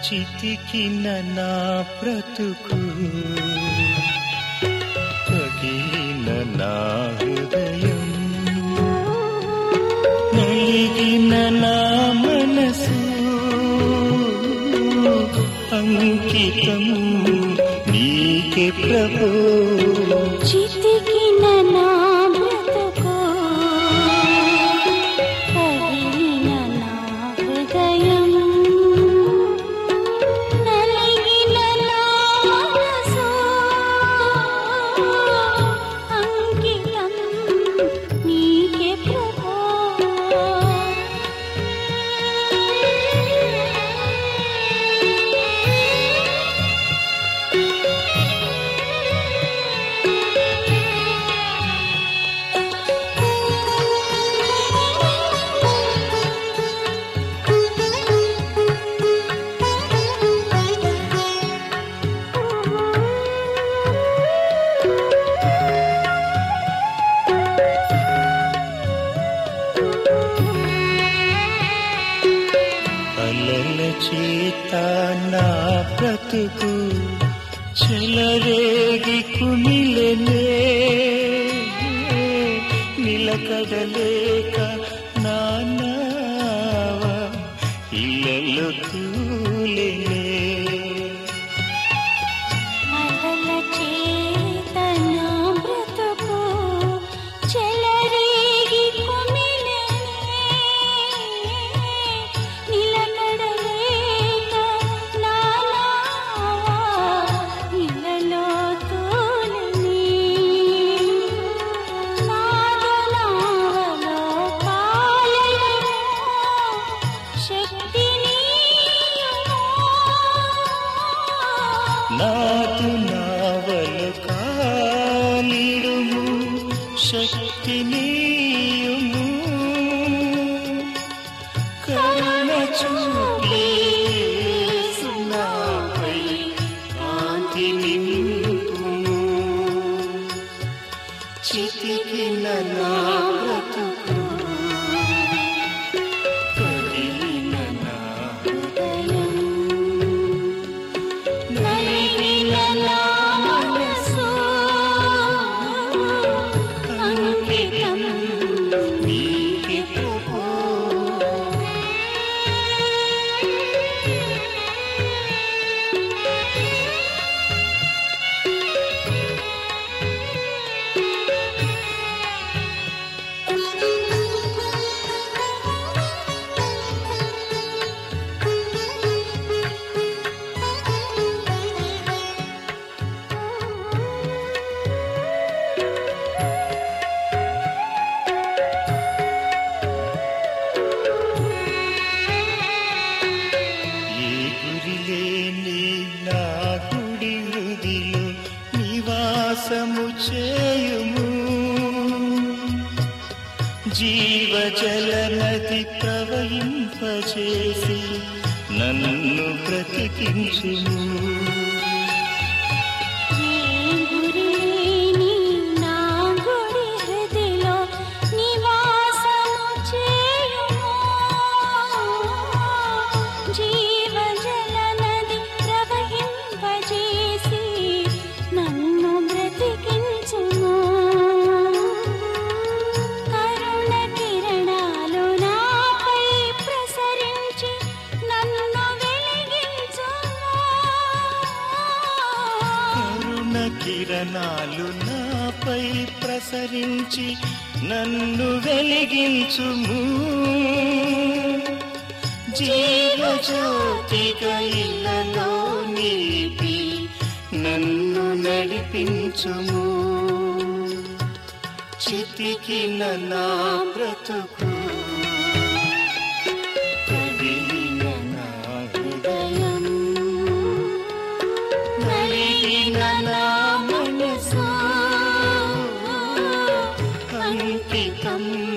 చితికిన నా బ్రతుకు పగిలిన నా హృదయం నలిగిన నా మనసు అంకితం నీకే ప్రభు చితికిన నా బ్రతుకు పగిలిన నా హృదయం నలిగిన నా మనసు అంకితం నీకే ప్రభా అలల చేత నా బ్రతుకు చెలరేగి కుమిలనే నిలకడలేక నానావ ఇళ్ళలో తూలెనే అలల చేత నా బ్రతుకు చెలరేగి కుమిలెనే. నిలకడలేక నా నావ ఇలలో తూలెనే. నాదు నావలో కాలెను శక్తిని నాదు నావలు కాలిడుము శక్తినీయుము కరుణ చూపి సున్నాపై కాంతి నింపుము చితికిన నా బ్రతుకు కదిలిన నా హృదయం నలిగిన నా మనసు అంకితం నీకే ప్రభు ఏ గురిలేని నా గుడి హృదిలో నివాసము చేయుము జీవజల నది ప్రవహింపచేసి నన్ను బ్రతికించుము ఏ గురిలేని నా గుడి హృదిలో నివాసము చేయుము. జీవజల నది ప్రవహింపజేసి నన్ను బ్రతికించుము. కరుణ కిరణాలు నాపై ప్రసరించి నన్ను వెలిగించుము. కరుణ కిరణాలు నాపై ప్రసరించి నన్ను వెలిగించుము జీవజ్యోతిగా ఇళ్ళలో నిలిపి నన్ను నడిపించుము చితికిన నా బ్రతుకు కదిలిన నా హృదయం నలిగిన నా మనసు అంకితం